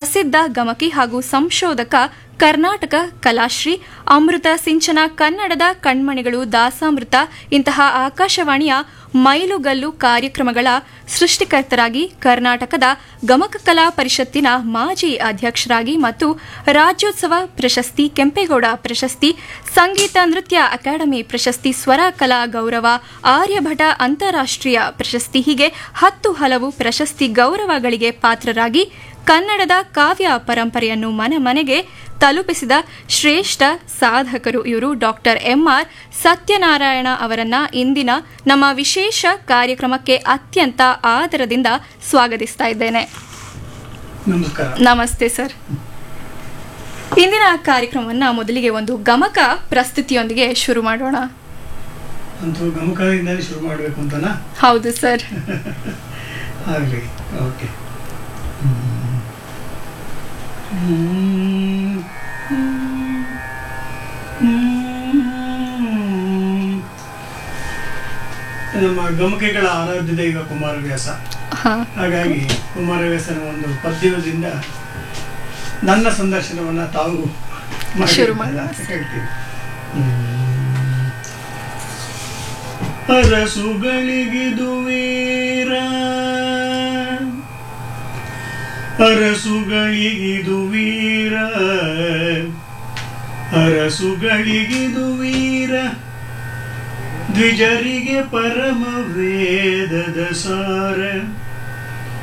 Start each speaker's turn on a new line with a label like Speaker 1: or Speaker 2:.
Speaker 1: ಪ್ರಸಿದ್ಧ ಗಮಕಿ ಹಾಗೂ ಸಂಶೋಧಕ ಕರ್ನಾಟಕ ಕಲಾಶ್ರೀ ಅಮೃತ ಸಿಂಚನ ಕನ್ನಡದ ಕಣ್ಮಣಿಗಳು ದಾಸಾಮೃತ ಇಂತಹ ಆಕಾಶವಾಣಿಯ ಮೈಲುಗಲ್ಲು ಕಾರ್ಯಕ್ರಮಗಳ ಸೃಷ್ಟಿಕರ್ತರಾಗಿ ಕರ್ನಾಟಕದ ಗಮಕ ಕಲಾ ಪರಿಷತ್ತಿನ ಮಾಜಿ ಅಧ್ಯಕ್ಷರಾಗಿ ಮತ್ತು ರಾಜ್ಯೋತ್ಸವ ಪ್ರಶಸ್ತಿ ಕೆಂಪೇಗೌಡ ಪ್ರಶಸ್ತಿ ಸಂಗೀತ ನೃತ್ಯ ಅಕಾಡೆಮಿ ಪ್ರಶಸ್ತಿ ಸ್ವರ ಕಲಾ ಗೌರವ ಆರ್ಯಭಟ ಅಂತಾರಾಷ್ಟ್ರೀಯ ಪ್ರಶಸ್ತಿ ಹೀಗೆ ಹತ್ತು ಹಲವು ಪ್ರಶಸ್ತಿ ಗೌರವಗಳಿಗೆ ಪಾತ್ರರಾಗಿ ಕನ್ನಡದ ಕಾವ್ಯ ಪರಂಪರೆಯನ್ನು ಮನೆ ಮನೆಗೆ ತಲುಪಿಸಿದ ಶ್ರೇಷ್ಠ ಸಾಧಕರು ಇವರು ಡಾಕ್ಟರ್ ಎಂಆರ್ ಸತ್ಯನಾರಾಯಣ ಅವರನ್ನ ಇಂದಿನ ನಮ್ಮ ವಿಶೇಷ ಕಾರ್ಯಕ್ರಮಕ್ಕೆ ಅತ್ಯಂತ ಆದರದಿಂದ ಸ್ವಾಗತಿಸ್ತಾ ಇದ್ದೇನೆ
Speaker 2: ನಮಸ್ಕಾರ
Speaker 1: ನಮಸ್ತೆ ಸರ್ ಇಂದಿನ ಕಾರ್ಯಕ್ರಮವನ್ನ ಮೊದಲಿಗೆ ಒಂದು ಗಮಕ ಪ್ರಸ್ತುತಿಯೊಂದಿಗೆ ಶುರು ಮಾಡೋಣ
Speaker 2: ಅಂತೂ ಗಮಕದಿಂದಲೇ ಶುರು ಮಾಡಬೇಕು ಅಂತನಾ
Speaker 1: ಹೌದು ಸರ್
Speaker 2: ಆಗಲಿ ಓಕೆ ಹ್ಮ್. ಹ್ಮ್. ನಮ್ಮ ಗಮಕೆಗಳ ಆರಾಧ್ಯ ದೈವ ಕುಮಾರವ್ಯಾಸ
Speaker 1: ಹಾ
Speaker 2: ಹಾಗಾಗಿ ಕುಮಾರವ್ಯಾಸನ ಒಂದು ಪದ್ಯದಿಂದ ನನ್ನ ಸಂದರ್ಶನವನ್ನ ತಾವು ಮಾಡಿ
Speaker 1: ಶುರು
Speaker 2: ಅಂತ
Speaker 1: ಮಾಡೋಣ.
Speaker 2: ಹೇಳ್ತೀವಿ ಹ್ಮ್. ಅರಸುಗಳಿಗಿದು ವೀರ ಅರಸುಗಳಿಗಿದು ವೀರ ಅರಸುಗಳಿಗಿದು ವೀರ ದ್ವಿಜರಿಗೆ ಪರಮ ವೇದದ ಸಾರ